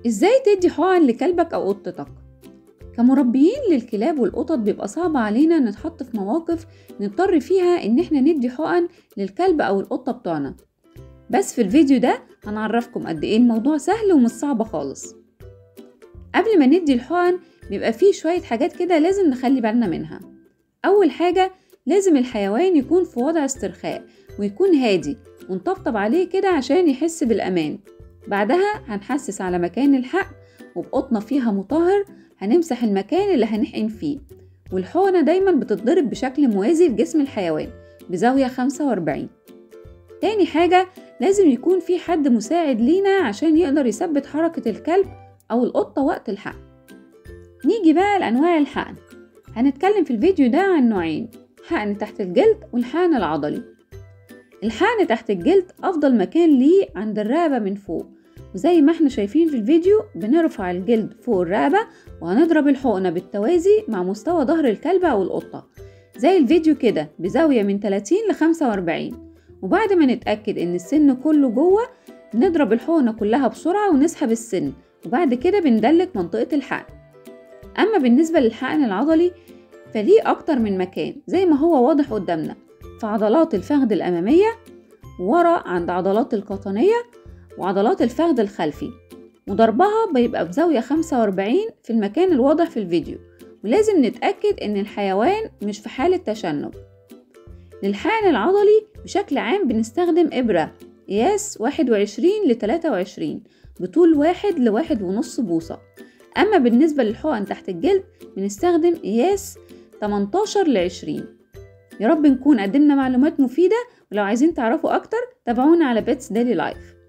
ازاي تدي حقن لكلبك او قطتك كمربيين للكلاب والقطط بيبقى صعب علينا نتحط في مواقف نضطر فيها ان احنا ندي حقن للكلب او القطة بتوعنا بس في الفيديو ده هنعرفكم قد ايه الموضوع سهل ومش صعب خالص قبل ما ندي الحقن بيبقى فيه شوية حاجات كده لازم نخلي بالنا منها أول حاجة لازم الحيوان يكون في وضع استرخاء ويكون هادي ونطبطب عليه كده عشان يحس بالأمان بعدها هنحسس على مكان الحقن وبقطنة فيها مطهر هنمسح المكان اللي هنحقن فيه والحقنة دايما بتتضرب بشكل موازي لجسم الحيوان بزاوية 45 تاني حاجة لازم يكون في حد مساعد لينا عشان يقدر يثبت حركة الكلب أو القطة وقت الحقن نيجي بقى لأنواع الحقن هنتكلم في الفيديو ده عن نوعين حقن تحت الجلد والحقن العضلي الحقن تحت الجلد أفضل مكان ليه عند الرقبة من فوق وزي ما احنا شايفين في الفيديو بنرفع الجلد فوق الرقبة وهنضرب الحقنة بالتوازي مع مستوى ظهر الكلب أو القطة زي الفيديو كده بزاوية من 30 ل 45 وبعد ما نتأكد إن السن كله جوه نضرب الحقنة كلها بسرعة ونسحب السن وبعد كده بندلك منطقة الحقن أما بالنسبة للحقن العضلي فليه أكتر من مكان زي ما هو واضح قدامنا في عضلات الفخذ الأمامية ورا عند عضلات القطنية وعضلات الفخذ الخلفي وضربها بيبقى بزاوية 45 في المكان الواضح في الفيديو ولازم نتأكد إن الحيوان مش في حالة تشنج للحقن العضلي بشكل عام بنستخدم إبرة قياس 21 ل 23 بطول واحد لواحد ونص بوصة أما بالنسبة للحقن تحت الجلد بنستخدم قياس 18 ل 20 يا رب نكون قدمنا معلومات مفيدة ولو عايزين تعرفوا أكتر تابعونا على بيتس ديلي لايف